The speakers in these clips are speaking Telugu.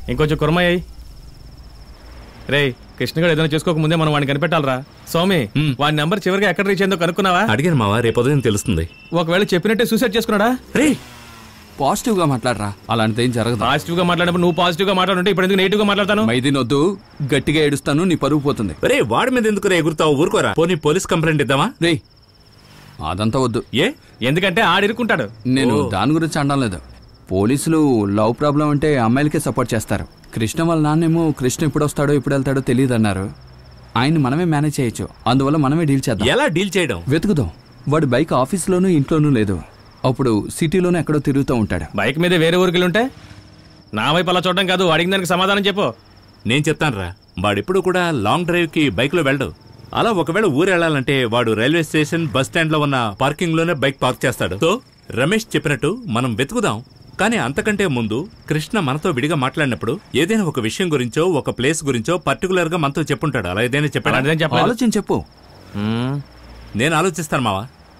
ఇంకొంచెం కురమయ్యాయి రే కృష్ణగాడు ఏదైనా చేసుకోక ముందే మనం వాడిని కనిపెట్టాలరా స్వామి మ్. వాడి నెంబర్ చివరిగా ఎక్కడ రీచ్ అయిందో కనుక్కున్నావా అడిగాను మావా రేపు ఉదయం తెలుస్తుంది ఒకవేళ చెప్పినట్టే సూసైడ్ చేసుకున్నాడా రే పాజిటివ్ గా మాట్లాడరా అలాంటిదేం జరగదు పాజిటివ్ గా మాట్లాడినప్పుడు నువ్వు పాజిటివ్ గా మాట్లాడుంటే ఇప్పుడు ఎందుకు నెగిటివ్ గా మాట్లాడతాను మైదీన్ వద్దు గట్టిగా ఏడుస్తాను నీ పరుగు పోతుంది రే వాడి మీద ఎందుకు రే ఎగురుతావు ఊరుకోరా పోనీ పోలీస్ కంప్లైంట్ ఇద్దామా రే అదంతా వద్దు ఏ ఎందుకంటే ఆడిరుకుంటాడు నేను ఓ. దాని గురించి అనడం లేదు పోలీసులు లవ్ ప్రాబ్లం అంటే అమ్మాయిలకే సపోర్ట్ చేస్తారు కృష్ణ వాళ్ళ నాన్నేమో కృష్ణ ఎప్పుడు వస్తాడో ఎప్పుడు వెళ్తాడో తెలియదు అన్నారు ఆయన్ని మనమే మేనేజ్ చేయొచ్చు అందువల్ల మనమే డీల్ చేద్దాం ఎలా డీల్ చేయడం వెతుకుదాం వాడి బైక్ ఆఫీస్లోనూ ఇంట్లోనూ లేదు అప్పుడు సిటీలోనే ఎక్కడో తిరుగుతూ ఉంటాడు బైక్ మీద వేరే ఊరికి ఉంటే నా వైపు అలా చూడడం కాదు అడిగిన దానికి సమాధానం చెప్పు నేను చెప్తానురా వాడెప్పుడు కూడా లాంగ్ డ్రైవ్ కి బైక్ లో వెళ్ళడు అలా ఒకవేళ ఊరు వెళ్ళాలంటే వాడు రైల్వే స్టేషన్ బస్ స్టాండ్ లో ఉన్న పార్కింగ్ లోనే బైక్ పార్క్ చేస్తాడు సో రమేష్ చెప్పినట్టు మనం వెతుకుదాం కానీ అంతకంటే ముందు కృష్ణ మనతో విడిగా మాట్లాడినప్పుడు ఏదైనా ఒక విషయం గురించో ఒక ప్లేస్ గురించో పర్టికులర్ గా మనతో చెప్పుంటాడు అలా ఏదైనా చెప్పాడు అలాంటిదేం చెప్పలేదు ఆలోచన చెప్పు మ్మ్. నేను ఆలోచిస్తాను మావా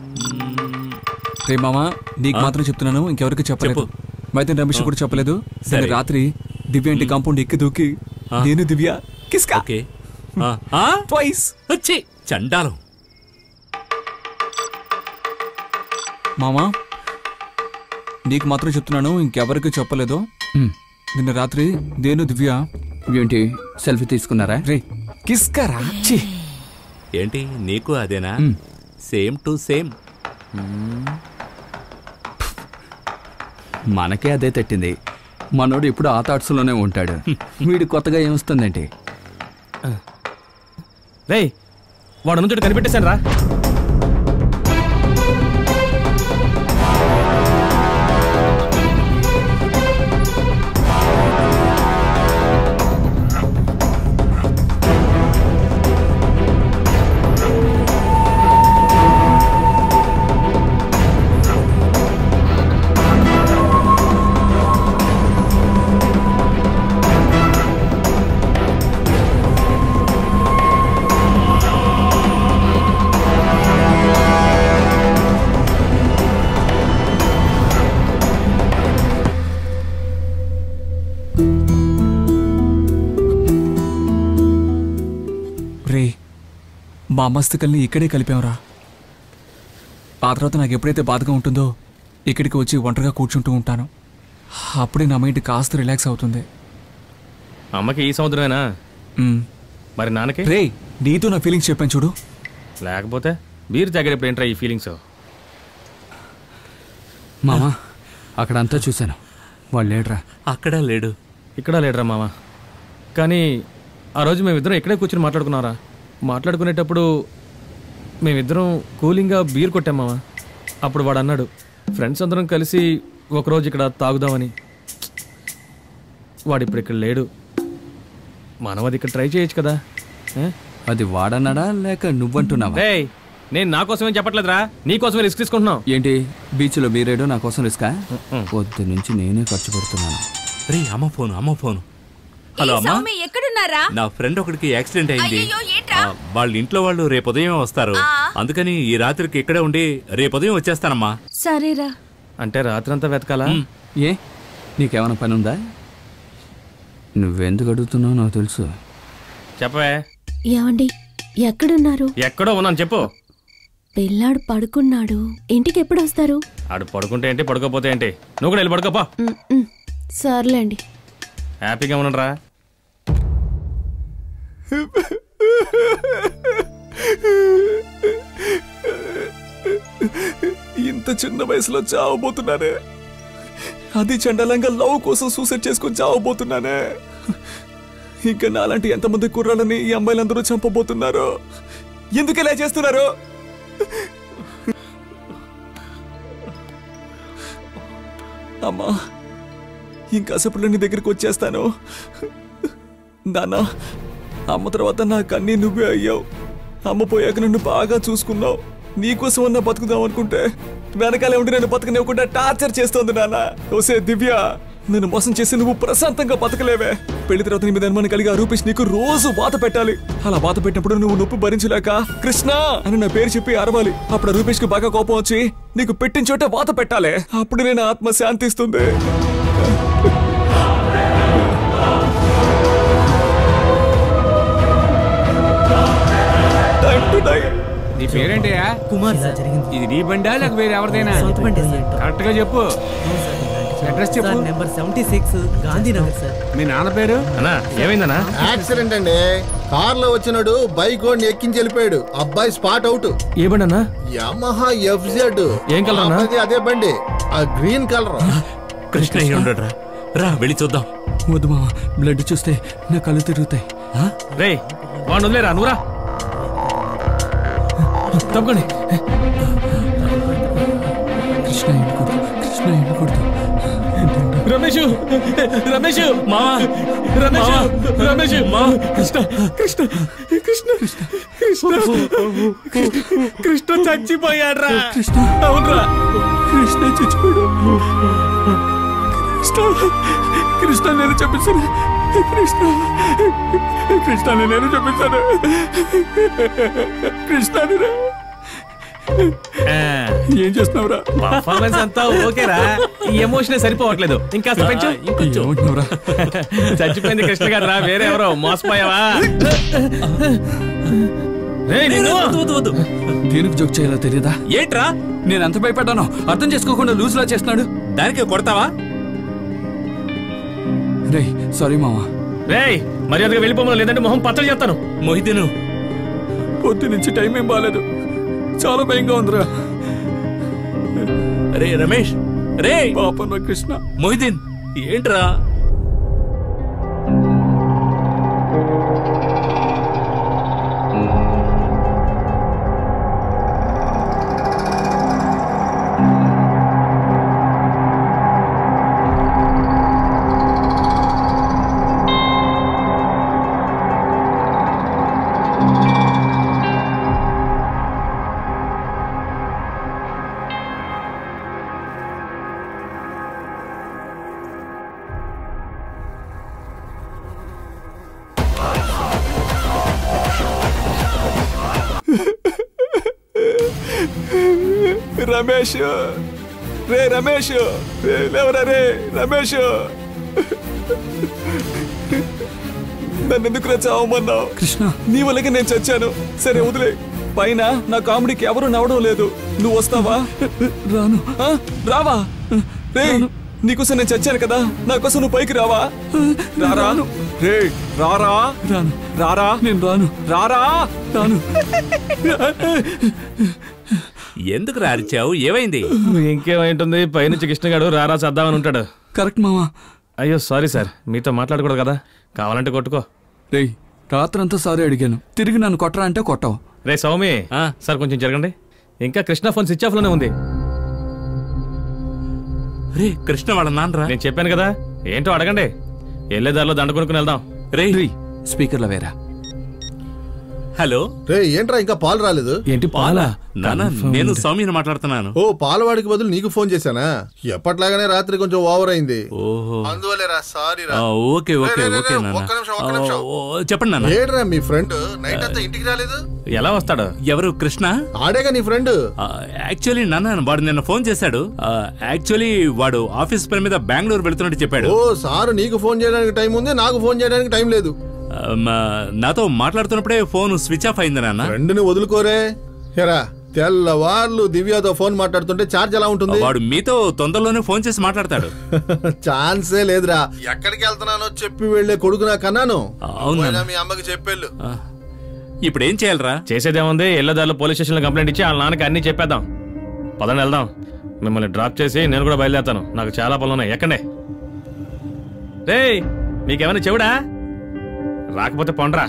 రే మామా నీకు మాత్రం చెప్తున్నాను ఇంకెవరికి చెప్పలేదు చెప్పు. మైతన్ రమేష్ కూడా చెప్పలేదు సరే. నిన్న రాత్రి దివ్య ఇంటి కాంపౌండ్ ఎక్కి దూకి ఆ. నేను దివ్య కిస్కా ఓకే ఆ, ఆ? ట్వైస్ వచ్చి చండాలం మామా నీకు మాత్రం చెప్తున్నాను ఇంకెవరికి చెప్పలేదు ఉమ్, నిన్న రాత్రి నేను దివ్య ఏంటి సెల్ఫీ తీసుకున్నారా రే కిస్కరా ఛీ ఏంటి నీకు అదేనా మ్. సేమ్ టు సేమ్ మనకే అదే తట్టింది మనోడు ఇప్పుడు ఆ థాట్స్లోనే ఉంటాడు వీడి కొత్తగా ఏమొస్తుందేంటి రేయ్ వాడు నుంచి కనిపెట్టేశాను రా రే మా మస్తకల్ని ఇక్కడే కలిపాంరా ఆ తర్వాత నాకు ఎప్పుడైతే బాధగా ఉంటుందో ఇక్కడికి వచ్చి ఒంటరిగా కూర్చుంటూ ఉంటాను అప్పుడే నా మైండ్ కాస్త రిలాక్స్ అవుతుంది అమ్మకి ఈ సముద్రమేనా మ్. మరి నాన్నకి రే నీతో నా ఫీలింగ్స్ చెప్పాను చూడు లేకపోతే బీర్ తాగేటప్పుడు ఏంట్రా ఈ ఫీలింగ్స్ మామా అక్కడంతా చూశాను వాళ్ళు లేడరా అక్కడ లేడు ఇక్కడ లేడరా మామ కానీ ఆ రోజు మేమిద్దరం ఇక్కడే కూర్చొని మాట్లాడుకున్నారా మాట్లాడుకునేటప్పుడు మేమిద్దరం కూలింగ్గా బీర్ కొట్టాం మామ అప్పుడు వాడు అన్నాడు ఫ్రెండ్స్ అందరం కలిసి ఒకరోజు ఇక్కడ తాగుదామని వాడు ఇప్పుడు ఇక్కడ లేడు మనం అది ఇక్కడ ట్రై చేయొచ్చు కదా ఏ? అది వాడన్నాడా లేక నువ్వంటున్నావా రేయ్ నేను నా కోసమేం చెప్పట్లేదురా నీ కోసమే రిస్క్ తీసుకుంటున్నావు ఏంటి బీచ్లో బీరేడో నా కోసం రిస్కా ఉమ్. పొద్దు నుంచి నేనే ఖర్చు పెడుతున్నాను రే అమ్మ ఫోన్ అమ్మ ఫోన్ హలో ఈ అమ్మా సౌమ్య ఎక్కడున్నారా నా ఫ్రెండ్ ఒకడికి యాక్సిడెంట్ అయింది అయ్యయ్యో, ఏంట్రా? ఆ, వాళ్ళ ఇంట్లో వాళ్ళు రేపు ఉదయం వస్తారు ఆ. అందుకని ఈ రాత్రికి ఇక్కడే ఉండి రేపు ఉదయం వచ్చేస్తానమ్మా సరేరా అంటే రాత్రంతా వెతకాలా ఉమ్. ఏ నీకేమైనా పని ఉందా నువ్వెందుకు అడుగుతున్నావు నాకు తెలుసు చెప్పవే ఏమండి ఎక్కడున్నారు ఎక్కడో ఉన్నాను చెప్పు పిల్లాడు పడుకున్నాడు ఇంటికి ఎప్పుడు వస్తారు ఆడు పడుకుంటే ఏంటి పడుకోపోతే ఏంటి నువ్వు కూడా వెళ్ళి పడుకోపా మ్, మ్. సర్లేండి హ్యాపీగా ఉండరా ఇంత చిన్న వయసులో చావబోతున్నానే అది చండలంగా లవ్ కోసం సూసైడ్ చేసుకొని చావబోతున్నానే ఇంకా నాలాంటి ఎంతమంది కుర్రాళ్ళని ఈ అమ్మాయిలందరూ చంపబోతున్నారు ఎందుకు ఇలా చేస్తున్నారు అమ్మా ఇంకాసేపట్లో నీ దగ్గరికి వచ్చేస్తాను నాన్న అమ్మ తర్వాత నా కన్నీ నువ్వే అయ్యావు అమ్మ పోయాక నన్ను బాగా చూసుకున్నావు నీకోసం అన్న బతుకుదాం అనుకుంటే వెనకాలే ఉండి నన్ను బతకనివ్వకుండా టార్చర్ చేస్తోంది నాన్న ఓసే దివ్య నన్ను మోసం చేసి నువ్వు ప్రశాంతంగా బతకలేవే పెళ్లి తర్వాత నీ మీద అనుమానం కలిగి ఆ రూపేష్ నీకు రోజు వాత పెట్టాలి అలా వాత పెట్టినప్పుడు నువ్వు నొప్పి భరించలేక కృష్ణ అని నా పేరు చెప్పి అరవాలి అప్పుడు ఆ రూపేష్ కి బాగా కోపం వచ్చి నీకు పెట్టిన చోట వాత పెట్టాలి అప్పుడు నేను ఆత్మ శాంతిస్తుంది కుమార్ సార్ ఇది నీ బండా లేక వేరే ఎవరిదైనా సొంత బండి సార్ కరెక్ట్ గా చెప్పు అడ్రస్ చెప్పు. Sir number seventy six Gandhinagar sir మీ నాన్న పేరు అన్నా ఏమైందన్నా యాక్సిడెంట్ అండి కార్ లో వచ్చినాడు బైక్ వాడిని ఎక్కించి వెళ్ళిపోయాడు అబ్బాయి స్పాట్ అవుట్ ఏ బండి అన్నా యమహా ఎఫ్జెడ్ ఏం colour అన్నా? అదే బండి ఆ గ్రీన్ కలర్ కృష్ణ అయ్యి ఉండడురా రా వెళ్ళి చూద్దాం వద్దు మామ బ్లడ్ చూస్తే నా కళ్ళు తిరుగుతాయి రే వాడిని వదిలేరా నువ్వురా తప్పకండి కృష్ణ ఎన్నకూడదు కృష్ణ ఎన్నకూడదు రమేష్ రమేష్ మావా రమేష్ మావా. రమేష్ మా కృష్ణ కృష్ణ కృష్ణ కృష్ణ కృష్ణ చచ్చిపోయాడ్రా కృష్ణ అవునరా కృష్ణ చచ్చిపోయాడు కృష్ణ కృష్ణ నేను చెప్పేశాను కృష్ణ కృష్ణ నేను చెప్పేశాను కృష్ణ నేను- ఏం చేస్తున్నావురా పర్ఫార్మెన్స్ అంతా ఓకేరా ఈ ఎమోషన్ సరిపోవట్లేదు ఇంకా పెంచు ఏమంటున్నావురా చచ్చిపోయింది కృష్ణ గారు వేరే ఎవరో మోసపోయావా రేయ్, నిన్ను! వద్దు, వద్దు, వద్దు. దేనికి జోక్ చేయాలో తెలియదా ఏంట్రా నేను ఎంత భయపడ్డానో అర్థం చేసుకోకుండా లూజ్ లా చేస్తున్నాడు దానికి కొడతావా రే సారీ మామా రేయ్ మర్యాదగా వెళ్ళిపోమని లేదంటే మొహం పచ్చడి చేస్తాను మొహిదీను పొద్దు నుంచి టైం ఏం బాగాలేదు చాలా భయంగా ఉందిరా రే రమేష్ రే పాపం నా కృష్ణ మొహిదీన్ ఏంట్రా రమేష్ రే రమేష్ రే లేవరా రే రమేష్ నన్ను ఎందుకు చావమన్నావు కృష్ణ నీ వల్లకే నేను చచ్చాను సరే వదిలే పైన నా కామెడీకి ఎవరు నవ్వడం లేదు నువ్వు వస్తావా రాను ఆ? రావా రే నీకోసం నేను చచ్చాను కదా నా కోసం నువ్వు పైకి రావా రారా రే రారా రాను రారా నేను రాను రారా రాను ఎందుకు రారిచావు ఏమైంది ఇంకేమైంటుంది పైనుంచి కృష్ణ గారు రారా చేద్దామని ఉంటాడు కరెక్ట్ మామా అయ్యో సారీ సార్ మీతో మాట్లాడకూడదు కదా కావాలంటే కొట్టుకో రేయ్ రాత్రంతా సారీ అడిగాను తిరిగి నన్ను కొట్టరా అంటే కొట్టవు రే సౌమి ఆ. సార్ కొంచెం జరగండి ఇంకా కృష్ణ ఫోన్ స్విచ్ ఆఫ్ లోనే ఉంది రే కృష్ణ వాళ్ళ నాన్నరా నేను చెప్పాను కదా ఏంటో అడగండి వెళ్ళేదారిలో దండ కొనుక్కుని వెళ్దాం రే రీ స్పీకర్లో వేరా హలో రే ఏంట్రా ఇంకా పాలు రాలేదు ఏంటి పాలా నాన్న నేను సౌమ్యని మాట్లాడుతున్నాను ఓ పాలవాడికి బదులు నీకు ఫోన్ చేశానా ఎప్పట్లాగానే రాత్రి కొంచెం ఓవర్ అయింది ఓహో అందువల్లేరా సారీ రా ఆ, ఓకే ఓకే రే, రే, ఓకే రే, నాన్న ఒక్క నిమిషం, ఒక్క నిమిషం. ఓ, ఓ, చెప్పండి నాన్న ఏడ్రా మీ ఫ్రెండ్ నైట్ అంతా ఇంటికి రాలేదు ఎలా వస్తాడు ఎవరు కృష్ణ ఆడేగా నీ ఫ్రెండ్ ఆ, యాక్చువల్లీ నాన్న వాడు నిన్న ఫోన్ చేశాడు ఆ, యాక్చువల్లీ వాడు ఆఫీస్ పని మీద బెంగళూరు వెళ్తున్నట్టు చెప్పాడు ఓ సారు నీకు ఫోన్ చేయడానికి టైం ఉంది నాకు ఫోన్ చేయడానికి టైం లేదు ఆ, మా- నాతో మాట్లాడుతున్నప్పుడే ఫోన్ స్విచ్ ఆఫ్ అయింది నాన్న ఫ్రెండ్ని వదులుకోరే ఎరా తెల్లవార్లు దివ్యతో ఫోన్ మాట్లాడుతుంటే ఛార్జ్ ఎలా ఉంటుంది వాడు మీతో తొందరలోనే ఫోన్ చేసి మాట్లాడతాడు ఛాన్సే లేదురా ఎక్కడికి వెళ్తున్నానో చెప్పి వెళ్లే కొడుకు నా కన్నాను అవునా? పోయినా మీ అమ్మకి చెప్పేళ్ళు ఆ, ఇప్పుడు ఏం చేయాలరా చేసేదేముంది వెళ్ళేదారిలో పోలీస్ స్టేషన్లో కంప్లైంట్ ఇచ్చి వాళ్ళ నాన్నకి అన్నీ చెప్పేద్దాం పదండి వెళ్దాం మిమ్మల్ని డ్రాప్ చేసి నేను కూడా బయలుదేరుతాను నాకు చాలా పనులు ఉన్నాయి ఎక్కండి రే మీకేమైనా చెవుడా రాకపోతే పొండ్రా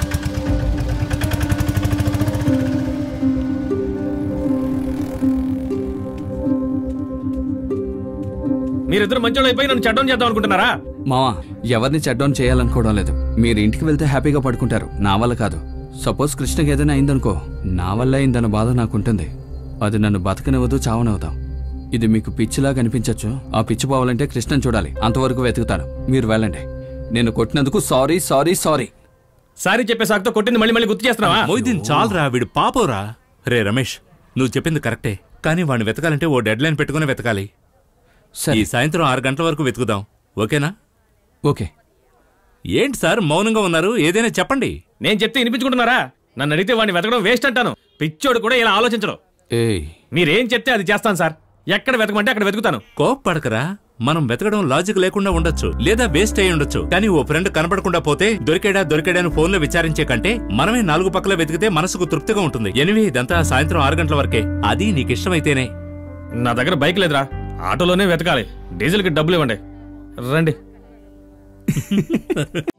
మీరిద్దరు మంచోళ్ళు అయిపోయి నన్ను చెడ్డం చేద్దాం అనుకుంటున్నారా మావా ఎవరిని చెడ్డౌన్ చేయాలనుకోవడం లేదు మీరు ఇంటికి వెళ్తే హ్యాపీగా పడుకుంటారు నా వల్ల కాదు సపోజ్ కృష్ణకి ఏదైనా అయిందనుకో నా వల్ల అయిందన్న బాధ నాకుంటుంది అది నన్ను బతకనివ్వదు చావనవుతాం ఇది మీకు పిచ్చిలా కనిపించచ్చు ఆ పిచ్చి పోవాలంటే కృష్ణని చూడాలి అంతవరకు వెతుకుతాను మీరు వెళ్ళండి నేను కొట్టినందుకు సారీ సారీ సారీ సారీ చెప్పే సాకుతో కొట్టింది మళ్ళీ మళ్ళీ గుర్తు చేస్తున్నావా మొయిదీన్ చాలరా వీడు పాపోరా రే రమేష్ నువ్వు చెప్పింది కరెక్టే కానీ వాడిని వెతకాలంటే ఓ డెడ్ లైన్ పెట్టుకుని వెతకాలి సరే ఈ సాయంత్రం ఆరు గంటల వరకు వెతుకుదాం ఓకేనా ఓకే ఏంటి సార్ మౌనంగా ఉన్నారు ఏదైనా చెప్పండి నేను చెప్తే వినిపించుకుంటున్నారా నన్ను అడిగితే వాడిని వెతకడం వేస్ట్ అంటాను పిచ్చోడు కూడా ఇలా ఆలోచించడు ఏయ్ మీరేం చెప్తే అది చేస్తాను సార్ ఎక్కడ వెతకమంటే అక్కడ వెతుకుతాను కోప్పడకరా మనం వెతకడం లాజిక్ లేకుండా ఉండొచ్చు లేదా వేస్ట్ అయి ఉండొచ్చు కానీ ఓ ఫ్రెండ్ కనపడకుండా పోతే దొరికాడా దొరికాడా అని ఫోన్లో విచారించే కంటే మనమే నాలుగు పక్కల వెతికితే మనసుకు తృప్తిగా ఉంటుంది ఎనివే ఇదంతా సాయంత్రం ఆరు గంటల వరకే అది నీకు ఇష్టమైతేనే నా దగ్గర బైక్ లేదురా ఆటోలోనే వెతకాలి డీజిల్కి డబ్బులు ఇవ్వండి రండి